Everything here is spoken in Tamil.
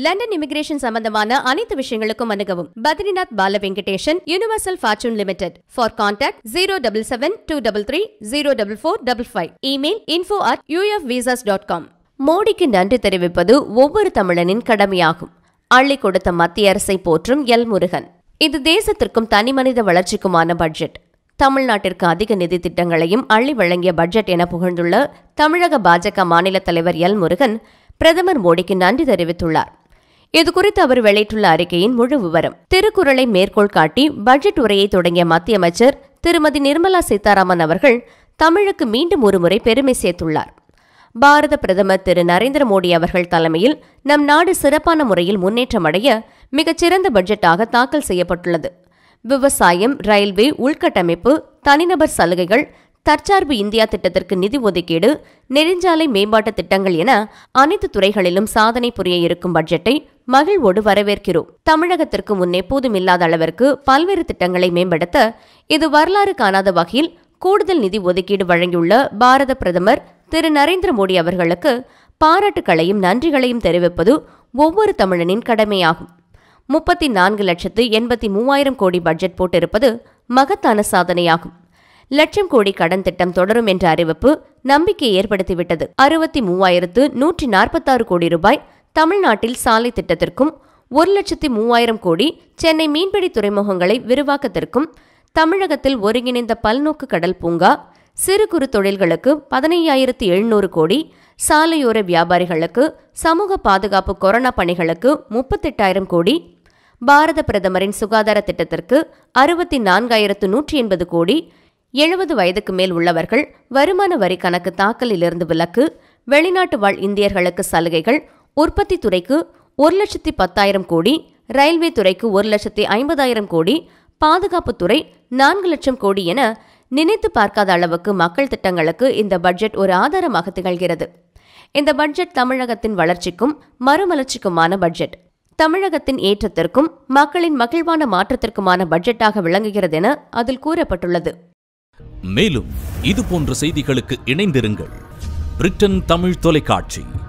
லண்டன் இமிகிரேஷன் சம்பந்தமான அனைத்து விஷயங்களுக்கும் அணுகவும் Badrinath Bala Venkatesan Universal Fortune Limited for contact zero double seven two double three zero double four double five email info at U F visas dot com மோடிக்கு நன்றி தெரிவிப்பது ஒவ்வொரு தமிழனின் கடமையாகும் அள்ளி கொடுத்த மத்திய அரசை போற்றும் எல் முருகன் இது தேசத்திற்கும் தனிமனித வளர்ச்சிக்குமான பட்ஜெட் தமிழ்நாட்டிற்கு அதிக நிதி திட்டங்களையும் அள்ளி வழங்கிய பட்ஜெட் என புகழ்ந்துள்ள தமிழக பாஜக மாநில தலைவர் எல் முருகன் பிரதமர் மோடிக்கு நன்றி தெரிவித்துள்ளார் இதுகுறித்து அவர் வெளியிட்டுள்ள அறிக்கையின் முழு விவரம் திருக்குறளை மேற்கோள் காட்டி பட்ஜெட் உரையை தொடங்கிய மத்திய அமைச்சர் திருமதி நிர்மலா சீதாராமன் அவர்கள் தமிழுக்கு மீண்டும் ஒருமுறை பெருமை சேர்த்துள்ளார் பாரத பிரதமர் திரு நரேந்திர மோடி அவர்கள் தலைமையில் நம் நாடு சிறப்பான முறையில் முன்னேற்றமடைய மிகச்சிறந்த பட்ஜெட்டாக தாக்கல் செய்யப்பட்டுள்ளது விவசாயம் ரயில்வே உள்கட்டமைப்பு தனிநபர் சலுகைகள் தற்சார்பு இந்தியா திட்டத்திற்கு நிதி ஒதுக்கீடு நெடுஞ்சாலை மேம்பாட்டு திட்டங்கள் என அனைத்து துறைகளிலும் சாதனை புரிய இருக்கும் பட்ஜெட்டை மகிழ்வோடு வரவேற்கிறோம் தமிழகத்திற்கு முன் எப்போதும் இல்லாத அளவிற்கு பல்வேறு திட்டங்களை மேம்படுத்த இது வரலாறு காணாத வகையில் கூடுதல் நிதி ஒதுக்கீடு வழங்கியுள்ள பாரத பிரதமர் திரு நரேந்திர மோடி அவர்களுக்கு பாராட்டுக்களையும் நன்றிகளையும் தெரிவிப்பது ஒவ்வொரு தமிழனின் கடமையாகும் முப்பத்தி நான்கு லட்சத்து எண்பத்தி மூவாயிரம் கோடி பட்ஜெட் போட்டிருப்பது மகத்தான சாதனையாகும் லட்சம் கோடி கடன் திட்டம் தொடரும் என்ற அறிவிப்பு நம்பிக்கை ஏற்படுத்திவிட்டது அறுபத்தி மூவாயிரத்து நூற்றி நாற்பத்தாறு கோடி ரூபாய் தமிழ்நாட்டில் சாலை திட்டத்திற்கும் ஒரு லட்சத்தி மூவாயிரம் கோடி சென்னை மீன்பிடி துறைமுகங்களை விரிவாக்கத்திற்கும் தமிழகத்தில் ஒருங்கிணைந்த பல்நோக்கு கடல் பூங்கா சிறு குறு தொழில்களுக்கு பதினையாயிரத்து எழுநூறு கோடி சாலையோர வியாபாரிகளுக்கு சமூக பாதுகாப்பு கொரோனா பணிகளுக்கு முப்பத்தெட்டாயிரம் கோடி பாரத பிரதமரின் சுகாதார திட்டத்திற்கு அறுபத்தி நான்காயிரத்து நூற்றி எண்பது கோடி எழுபது வயதுக்கு மேல் உள்ளவர்கள் வருமான வரி கணக்கு தாக்கலிலிருந்து விலக்கு வெளிநாட்டு வாழ் இந்தியர்களுக்கு சலுகைகள் உற்பத்தி துறைக்கு ஒரு லட்சத்தி பத்தாயிரம் கோடி ரயில்வே துறைக்கு ஒரு லட்சத்தி ஐம்பதாயிரம் கோடி பாதுகாப்புத்துறை நான்கு லட்சம் கோடி என நினைத்து பார்க்காத அளவுக்கு மக்கள் திட்டங்களுக்கு இந்த பட்ஜெட் ஒரு ஆதாரமாக திகழ்கிறது இந்த பட்ஜெட் தமிழகத்தின் வளர்ச்சிக்கும் மறுமலர்ச்சிக்குமான பட்ஜெட் தமிழகத்தின் ஏற்றத்திற்கும் மக்களின் மகிழ்வான மாற்றத்திற்குமான பட்ஜெட்டாக விளங்குகிறது என அதில் கூறப்பட்டுள்ளது மேலும் இது போன்ற செய்திகளுக்கு இணைந்திருங்கள் பிரிட்டன் தமிழ் தொலைக்காட்சி